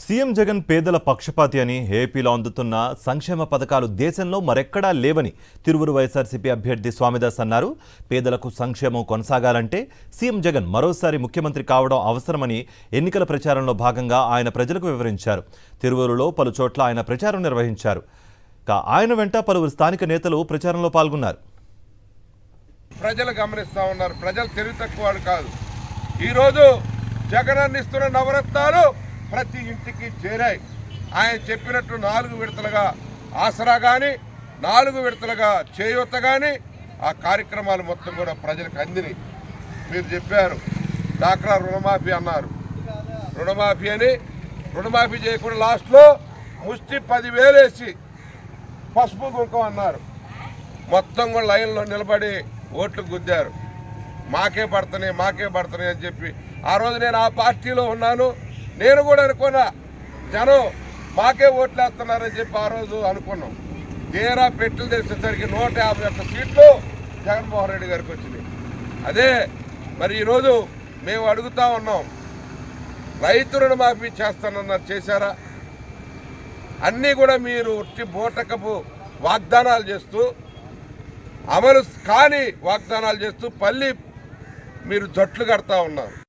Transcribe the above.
CM Jagan పేదల పక్షపాతి అని ఏపీలో అందుతున్న సంక్షేమ పథకాలు దేశంలో మరెక్కడా లేవని తిరువురు వైఎస్ఆర్సీపీ అభ్యర్థి స్వామిదాస్ అన్నారు పేదలకు సంక్షేమం కొనసాగాలంటే సీఎం జగన్ మరోసారి ముఖ్యమంత్రి కావడం అవసరమని ఎన్నికల ప్రచారంలో భాగంగా ఆయన ప్రజలకు వివరించారు తిరువురులో పలు చోట్ల ఆయన ప్రచారం నిర్వహించారు ఇక ఆయన వెంట పలువురు స్థానిక నేతలు ప్రచారంలో పాల్గొన్నారు ప్రజలు గమనిస్తూ ఉన్నారు ప్రజలు తెలివి తక్కువ వాళ్ళు కాదు ఈరోజు జగన్ అందిస్తున్న నవరత్నాలు ప్రతి ఇంటికి చేరాయి ఆయన చెప్పినట్టు నాలుగు విడతలుగా ఆసరా కానీ నాలుగు విడతలుగా చేయూత కానీ ఆ కార్యక్రమాలు మొత్తం కూడా ప్రజలకు అందినాయి మీరు చెప్పారు డాక్రా రుణమాఫీ అన్నారు రుణమాఫీ అని రుణమాఫీ చేయకుండా లాస్ట్లో ముష్టి పదివేలు వేసి పసుపు కుంకం అన్నారు మొత్తం కూడా లైన్లో నిలబడి ఓట్లు గుద్దారు మాకే పడుతున్నాయి మాకే పడుతున్నాయి అని చెప్పి ఆ రోజు నేను ఆ పార్టీలో ఉన్నాను నేను కూడా అనుకున్నా జనం మాకే ఓట్లు వేస్తున్నారని చెప్పి ఆ రోజు అనుకున్నాం తీరా పెట్టులు తెచ్చేసరికి నూట యాభై ఒక్క సీట్లు జగన్మోహన్ రెడ్డి గారికి వచ్చినాయి అదే మరి ఈరోజు మేము అడుగుతా ఉన్నాం రైతు రుణమాఫీ చేస్తానన్నారు చేశారా అన్నీ కూడా మీరు ఉట్టి బోటకపు వాగ్దానాలు చేస్తూ అమలు కాని వాగ్దానాలు చేస్తూ పల్లి మీరు జట్లు కడతా ఉన్నారు